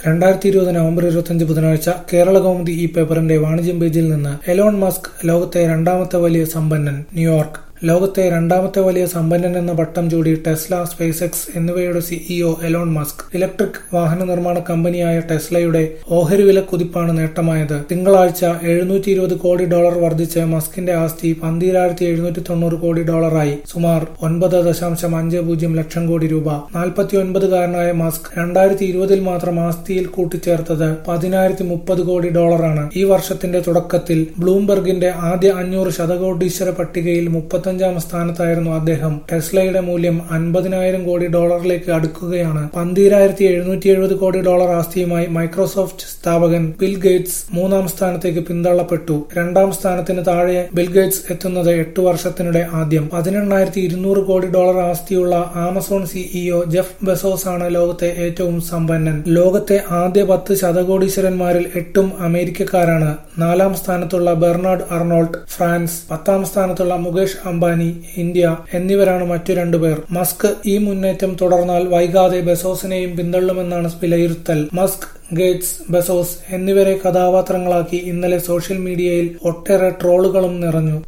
രണ്ടായിരത്തി ഇരുപത് നവംബർ ഇരുപത്തിയഞ്ച് ബുധനാഴ്ച കേരള കൗമുദി ഈ പേപ്പറിന്റെ വാണിജ്യം പേജിൽ നിന്ന് എലോൺ മസ്ക് ലോകത്തെ രണ്ടാമത്തെ വലിയ സമ്പന്നൻ ന്യൂയോർക്ക് ലോകത്തെ രണ്ടാമത്തെ വലിയ സമ്പന്നൻ എന്ന പട്ടം ചൂടി ടെസ്ല സ്പേസ് എക്സ് എന്നിവയുടെ സിഇഒ എലോൺ മസ്ക് ഇലക്ട്രിക് വാഹന നിർമ്മാണ കമ്പനിയായ ടെസ്ലയുടെ ഓഹരി വില കുതിപ്പാണ് നേട്ടമായത് തിങ്കളാഴ്ച എഴുന്നൂറ്റി ഇരുപത് കോടി ഡോളർ വർദ്ധിച്ച് മസ്കിന്റെ ആസ്തി പന്തിരായിരത്തി എഴുന്നൂറ്റി തൊണ്ണൂറ് കോടി ഡോളറായി സുമാർ ഒൻപത് ദശാംശം അഞ്ച് പൂജ്യം ലക്ഷം കോടി രൂപ നാൽപ്പത്തി ഒൻപതുകാരനായ മസ്ക് രണ്ടായിരത്തി ഇരുപതിൽ മാത്രം ആസ്തിയിൽ കൂട്ടിച്ചേർത്തത് പതിനായിരത്തി മുപ്പത് കോടി ഡോളറാണ് ഈ വർഷത്തിന്റെ തുടക്കത്തിൽ ബ്ലൂംബെർഗിന്റെ ആദ്യ അഞ്ഞൂറ് ശതകോടീശ്വര പട്ടികയിൽ മുപ്പത്തഞ്ചാം സ്ഥാനത്തായിരുന്നു അദ്ദേഹം ടെസ്ലയുടെ മൂല്യം അൻപതിനായിരം കോടി ഡോളറിലേക്ക് അടുക്കുകയാണ് പന്തീരായിരത്തി എഴുന്നൂറ്റി എഴുപത് കോടി ഡോളർ ആസ്തിയുമായി മൈക്രോസോഫ്റ്റ് സ്ഥാപകൻ ബിൽ ഗേറ്റ്സ് മൂന്നാം സ്ഥാനത്തേക്ക് പിന്തള്ളപ്പെട്ടു രണ്ടാം സ്ഥാനത്തിന് താഴെ ബിൽ ഗേറ്റ്സ് എത്തുന്നത് എട്ട് വർഷത്തിനിടെ ആദ്യം പതിനെണ്ണായിരത്തി ഇരുന്നൂറ് കോടി ഡോളർ ആസ്തിയുള്ള ആമസോൺ സിഇഒ ജെഫ് ബെസോസ് ആണ് ലോകത്തെ ഏറ്റവും സമ്പന്നൻ ലോകത്തെ ആദ്യ പത്ത് ശതകോടീശ്വരന്മാരിൽ എട്ടും അമേരിക്കക്കാരാണ് നാലാം സ്ഥാനത്തുള്ള ബെർണാഡ് അർണോൾട്ട് ഫ്രാൻസ് പത്താം സ്ഥാനത്തുള്ള മുകേഷ് അംബാനി ഇന്ത്യ എന്നിവരാണ് മറ്റു രണ്ടുപേർ മസ്ക് ഈ മുന്നേറ്റം തുടർന്നാൽ വൈകാതെ ബെസോസിനെയും പിന്തള്ളുമെന്നാണ് വിലയിരുത്തൽ മസ്ക് ഗേറ്റ്സ് ബെസോസ് എന്നിവരെ കഥാപാത്രങ്ങളാക്കി ഇന്നലെ സോഷ്യൽ മീഡിയയിൽ ഒട്ടേറെ ട്രോളുകളും നിറഞ്ഞു